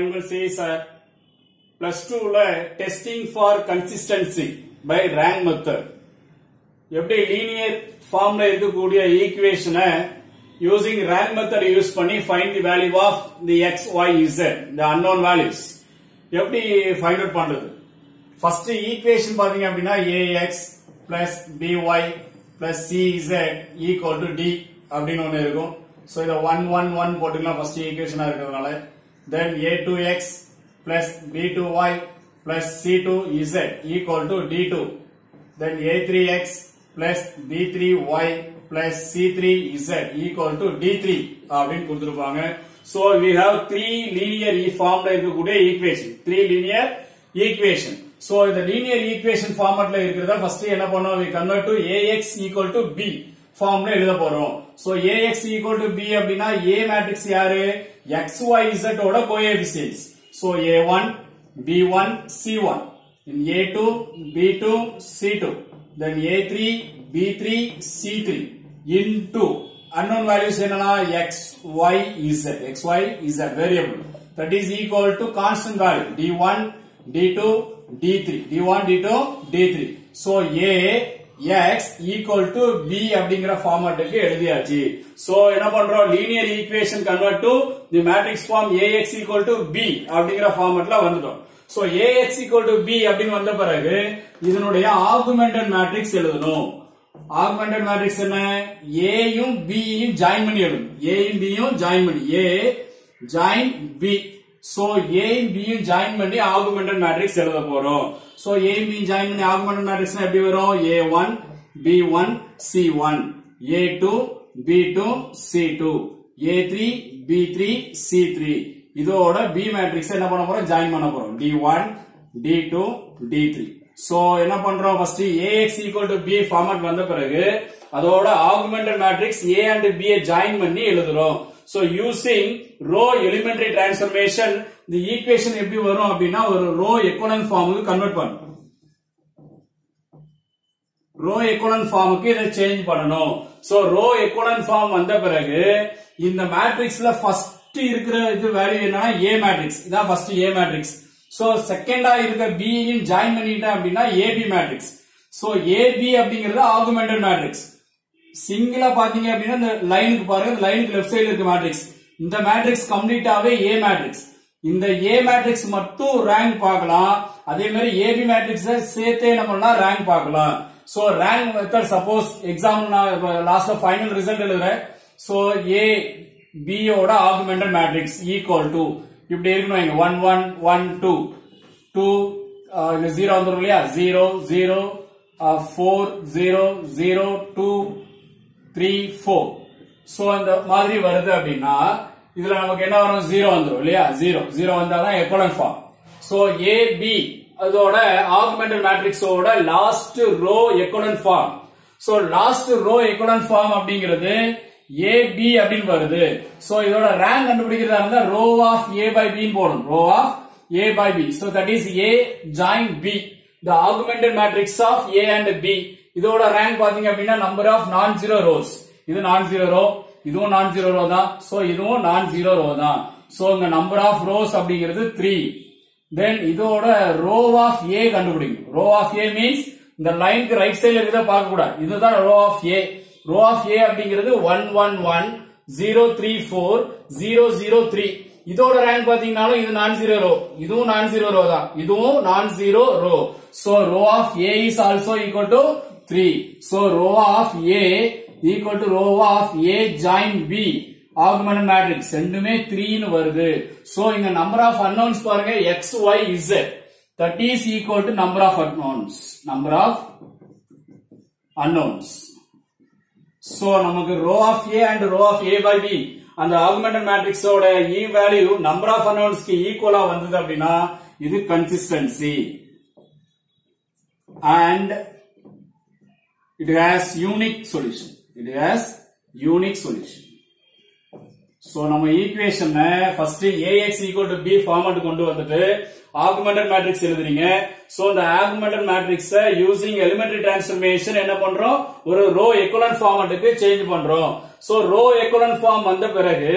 morning will say is uh, plus 2 ல testing for consistency by rank method எப்படி linear ஃபார்ம்ல இருக்கக்கூடிய ஈக்குவேஷனை யூசிங் ரேங்க் மெத்தட் யூஸ் பண்ணி find the value of the x y z the unknown values எப்படி find out பண்றது first equation பாத்தீங்க அப்படின்னா ஏஎக்ஸ் பிளஸ் பிஒய் பிளஸ் சிஇசட் ஈக்குவல் டு டி அப்படின்னு ஒன்று இருக்கும் ஸோ இதை ஒன் ஒன் ஒன் போட்டுக்கலாம் ஃபர்ஸ்ட் ஈக்குவேஷனா இருக்கிறதுனால then a two x plus b two y plus c two z equal to d two then a3x plus b3y plus c3z equal to d3 அப்படின்னு கொடுத்திருப்பாங்க so we have three linear e formல இருக்கக்கூடிய equation three linear equation so இந்த linear equation formatல இருக்கிறத first என்ன பண்ணுவோம் we convert to ax equal to b ஃபார்ம்ல எழுத போறோம் so ax equal to b அப்படின்னா a மேட்ரிக்ஸ் யாரு xyz ஓட coefficients so a1 b1 c1 in A2, B2, C2, then A3, B3, C3 into unknown values என்னனா X, Y, Z, X, Y, Z variable that is equal to constant value D1, D2, D3, D1, D2, D3. So A, X equal to B அப்படிங்கிற ஃபார்மேட்டுக்கு எழுதியாச்சு so என்ன பண்றோம் linear equation convert to the matrix form AX equal to B அப்படிங்கிற ஃபார்மேட்ல வந்துட்டோம் so AX equal to B அப்படின்னு வந்த பிறகு இதனுடைய ஆகுமெண்டட் மேட்ரிக்ஸ் எழுதணும் ஆகுமெண்டட் மேட்ரிக்ஸ் என்ன ஏயும் பியும் ஜாயின் பண்ணி எழுதணும் ஏயும் பியும் ஜாயின் பண்ணி ஏ ஜாயின் பி சோ ஏயும் பியும் ஜாயின் பண்ணி ஆகுமெண்டட் மேட்ரிக்ஸ் எழுத போறோம் சோ ஏயும் பியும் ஜாயின் பண்ணி ஆகுமெண்டட் மேட்ரிக்ஸ் எப்படி வரும் a one b one c one a two b two c two a three b three c three இதோட பி மேட்ரிக்ஸ் என்ன பண்ண போறோம் ஜாயின் பண்ண போறோம் d one d two d three so என்ன பண்றோம் first A X equal to B format வந்த பிறகு அதோட augmented matrix A and B join பண்ணி எழுதுறோம் so using row elementary transformation இந்த ஈக்குவேஷன் எப்படி வரும் அப்படின்னா ஒரு ரோ எக்கோனன் ஃபார்முக்கு கன்வெர்ட் பண்ணும் ரோ எக்கோனன் ஃபார்முக்கு இதை சேஞ்ச் பண்ணணும் சோ ரோ எக்கோனன் ஃபார்ம் வந்த பிறகு இந்த மேட்ரிக்ஸ்ல ஃபர்ஸ்ட் இருக்கிற இது வேல்யூ என்னன்னா ஏ மேட்ரிக்ஸ் இதான் ஃபர்ஸ்ட் ஏ மேட்ரிக்ஸ் சோ செகண்டா இருக்க பியும் ஜாயின் பண்ணிட்டேன் அப்படின்னா ஏபி மேட்ரிக்ஸ் சோ ஏபி அப்படிங்கிறது ஆகுமெண்டட் மேட்ரிக்ஸ் சிங்கிளா பாத்தீங்க அப்படின்னா இந்த லைனுக்கு பாருங்க இந்த லைனுக்கு லெஃப்ட் சைடுல இருக்க மேட்ரிக்ஸ் இந்த மேட்ரிக்ஸ் கம்ப்ளீட்டாவே ஏ மேட்ரிக்ஸ் இந்த ஏ மேட்ரிக்ஸ் மட்டும் ரேங்க் பார்க்கலாம் அதே மாதிரி ஏபி மேட்ரிக்ஸ் சேர்த்தே என்ன பண்ணலாம் ரேங்க் பார்க்கலாம் so rank method suppose exam நான் லாஸ்ட்ல ஃபைனல் ரிசல்ட் எழுதுறேன் சோ ஏ பி யோட ஆகுமெண்டட் மேட்ரிக்ஸ் ஈக்குவல் டு இப்படி இருக்கணும் இங்க one one one two two இந்த ஜீரோ வந்துடும் இல்லையா zero zero four zero zero two three four so அந்த மாதிரி வருது அப்படின்னா இதுல நமக்கு என்ன வரும் ஜீரோ வந்துடும் இல்லையா ஜீரோ ஜீரோ வந்தாதான் echelon form so A B அதோட ஆகுமெண்டட் மேட்ரிக்ஸோட last row echelon form so last row echelon form அப்படிங்கிறது ஏ பி அப்படின்னு வருது சோ இதோட ரேங்க் கண்டுபிடிக்கிறதா இருந்தா row of A by B போடணும் row of A by B so that is A join B the augmented matrix of A and B இதோட rank பாத்தீங்க அப்படின்னா number of non zero rows இது non zero row இதுவும் non zero row தான் so இதுவும் non zero row தான் so இங்க number of rows அப்படிங்கிறது த்ரீ தென் இதோட ரோ ஆஃப் ஏ கண்டுபிடிக்கும் ரோ ஆஃப் ஏ மீன்ஸ் இந்த லைனுக்கு ரைட் சைடுல இருக்கிறத பார்க்க கூடாது இதுதான் row of A row of A அப்படிங்கிறது one one one zero three four zero zero three இதோட ரேங்க் பாத்தீங்கன்னாலும் இது நான் ஜீரோ ரோ இதுவும் நான் ஜீரோ ரோ தான் இதுவும் non zero row so row of A is also equal to three so row of A equal to row of A join B augment matrix ரெண்டுமே த்ரீன்னு வருது so இங்க number of unknowns பாருங்க x y z that is equal to number of unknowns number of unknowns so நமக்கு row of A and row of A by B அந்த augmented மேட்ரிக்ஸோட இ value number of அன்னோன்ஸ்க்கு ஈக்குவலா வந்தது அப்படின்னா இது consistency and it has unique solution it has unique solution so நம்ம equation first A X equal to B format கொண்டு வந்துட்டு ஆகுமெண்டட் மேட்ரிக்ஸ் எழுதுறீங்க சோ இந்த augmented matrix using elementary transformation என்ன பண்றோம் ஒரு ரோ எக்குலன் ஃபார்மட்டுக்கு சேஞ்ச் பண்றோம் சோ ரோ எக்குலன் ஃபார்ம் வந்த பிறகு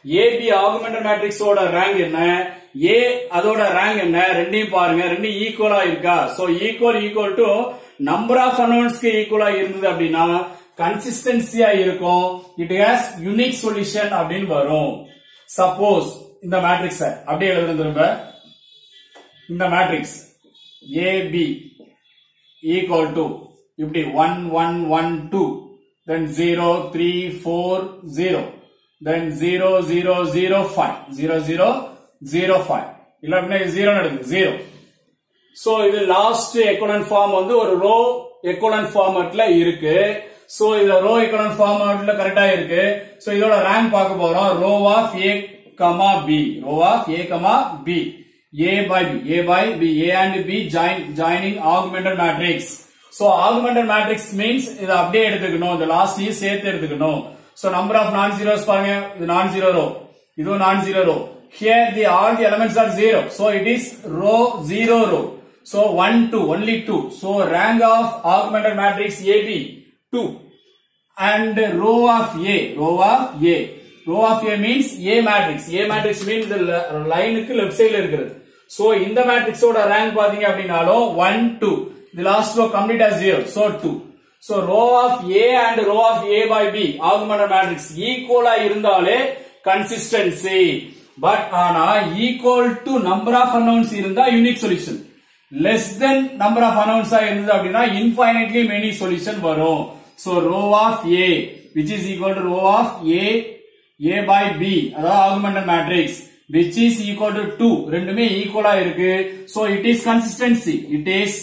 ஏபி ஆகுமெண்டட் மேட்ரிக்ஸோட ரேங்க் என்ன ஏ அதோட ரேங்க் என்ன ரெண்டையும் பாருங்க ரெண்டும் ஈக்குவலா இருக்கா so equal equal to number of அனௌன்ஸ்க்கு ஈக்குவலா இருந்தது அப்படின்னா கன்சிஸ்டன்சியா இருக்கும் இட் ஹாஸ் யூனிக் சொல்யூஷன் அப்படின்னு வரும் சப்போஸ் இந்த மேட்ரிக்ஸ் அப்படியே எழுதுறது திரும்ப இந்த மேட்ரிக்ஸ் ஏபி ஈக்குவல் டு இப்படி one one one two then zero three four zero then zero zero zero five zero zero zero five இல்ல அப்படின்னா ஜீரோ நடக்குது ஜீரோ சோ இது லாஸ்ட் எக்கோனன் ஃபார்ம் வந்து ஒரு ரோ எக்கோனன் ஃபார்மட்ல இருக்கு சோ இது ரோ எக்கோனன் ஃபார்மட்ல கரெக்டா இருக்கு சோ இதோட ரேங்க் பார்க்க போறோம் row of A comma B row of A comma B A by B, A by B, A and B join, joining augmented matrix. So augmented matrix means இது அப்படியே எடுத்துக்கணும் இந்த லாஸ்டையும் சேர்த்து எடுத்துக்கணும் so number of non zeros பாருங்க இது non zero row இதுவும் non zero row here the all the elements are zero so it is row zero row so 1 2 only 2 so rank of augmented matrix AB 2 and row of A row of A row of A means A matrix A matrix means the லைனுக்கு left சைடுல இருக்கிறது so இந்த மேட்ரிக்ஸோட rank பாத்தீங்க அப்படின்னாலும் 1 2 the last row complete as 0 so 2 so row of A and row of A by B augmented matrix equal ஆ இருந்தாலே consistency but ஆனா equal to number of unknowns இருந்தா unique solution less than number of unknowns ஆ இருந்தது அப்படின்னா infinitely many solution வரும் so row of A which is equal to row of A A by B அதாவது augmented matrix which is equal to 2 ரெண்டுமே ஈக்குவலா இருக்கு so it is consistency it is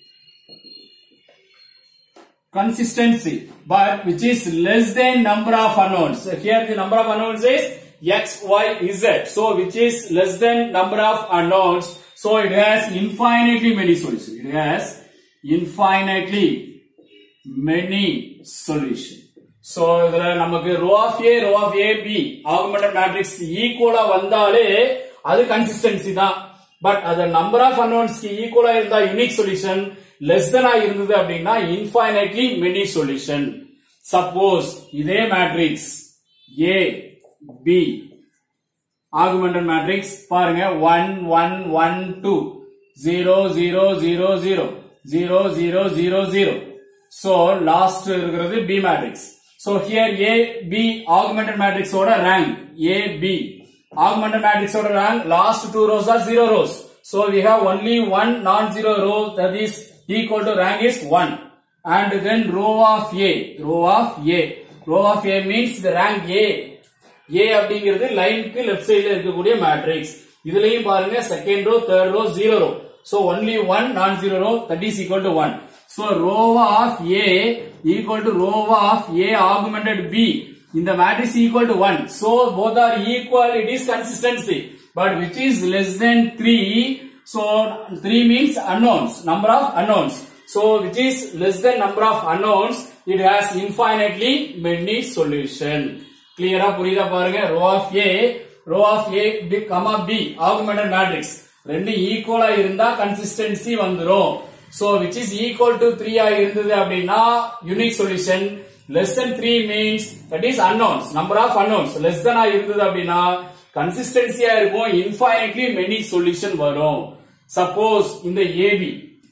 consistency but which is less than number of unknowns so here the number of unknowns is x y z so which is less than number of unknowns so it has infinitely many solutions it has infinitely many solution so இதுல நமக்கு row of A row of A B augmented matrix ஈக்குவலா வந்தாலே அது consistency தான் but அது number of அன்னோன்ஸ்க்கு ஈக்குவலா இருந்தா யூனிக் சொல்யூஷன் லெஸ் தெனா இருந்தது அப்படின்னா இன்ஃபைனைட்லி மெனி சொல்யூஷன் சப்போஸ் இதே matrix A B augmented matrix பாருங்க one one one two zero zero zero zero zero zero zero zero so last இருக்கிறது B matrix so here A B augmented matrix ஓட rank A B augmented matrix order rank last two rows are zero rows so we have only one non-zero row that is equal to rank is 1 and then row of a row of a row of a means the rank a a அப்படிங்கிறது லைனுக்கு left சைடுல இருக்கக்கூடிய matrix இதுலயும் பாருங்க second row third row zero row so only one non zero row that is equal to one so row of A equal to row of A augmented B in the matrix equal to 1 so both are equal it is consistency but which is less than 3 so 3 means unknowns number of unknowns so which is less than number of unknowns it has infinitely many solution clear ஆ புரியுதா பாருங்க row of a row of a b comma b augmented matrix ரெண்டு ஈக்குவலா இருந்தா consistency வந்துரும் so which is equal to 3 ஆ இருந்தது அப்படின்னா unique solution less than 3 means that is unknowns number of unknowns less than ஆ இருந்தது அப்படின்னா கன்சிஸ்டன்சியா இருக்கும் infinitely many solution வரும் suppose இந்த AB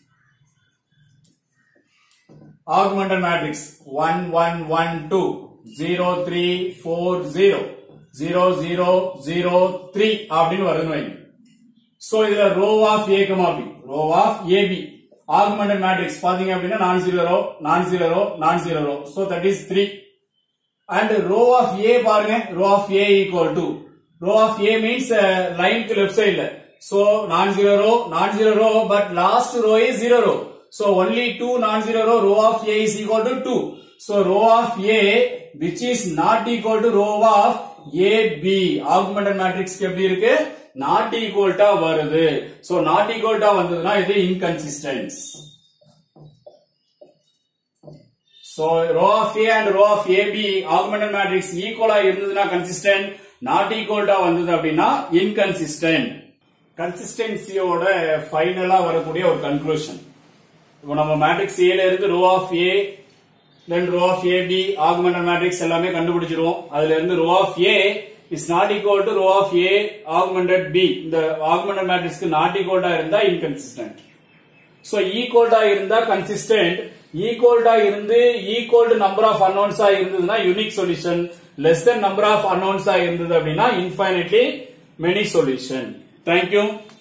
augmented matrix 1 1 1 2 0 3 4 0 0 0 0 3 அப்படின்னு வருதுன்னு வைங்க சோ இதுல row of A comma B row of A B augmented matrix பாத்தீங்க அப்படின்னா non zero row non zero row non zero row so that is three and row of A பாருங்க row of A equal to row of A means லைனுக்கு left சைடுல சோ non zero row non zero row but last row is zero row so only two non zero row row of A is equal to two so row of A which is not equal to row of A B augmented மேட்ரிக்ஸ்க்கு எப்படி இருக்கு not ஈக்குவல்டா வருது so not ஈக்குவல்டா வந்ததுன்னா இது inconsistence so row of A and row of A B augmented matrix ஈக்குவலா இருந்ததுன்னா consistent not ஈக்குவல்டா வந்தது அப்படின்னா இன்கன்சிஸ்டன்ட் கன்சிஸ்டன்சியோட ஃபைனலா வரக்கூடிய ஒரு கன்க்ளூஷன் இப்போ நம்ம மேட்ரிக்ஸ் ஏல இருந்து row of A then row of A B augmented matrix எல்லாமே கண்டுபிடிச்சிருவோம் அதுல இருந்து row of A is not equal to row of A augmented B இந்த ஆகுமெண்டட் மேட்ரிக்ஸ்க்கு நாட் ஈக்குவல்டா இருந்தா இன்கன்சிஸ்டன்ட் சோ ஈக்குவல்டா இருந்தா கன்சிஸ்டன்ட் ஈக்குவல்டா இருந்து ஈக்குவல் நம்பர் ஆஃப் அன்னோன்ஸா இருந்ததுன்னா unique solution less than number of அன்னோன்ஸா இருந்தது அப்படின்னா இன்ஃபைனிட்லி மெனி சொல்யூஷன் தேங்க்யூ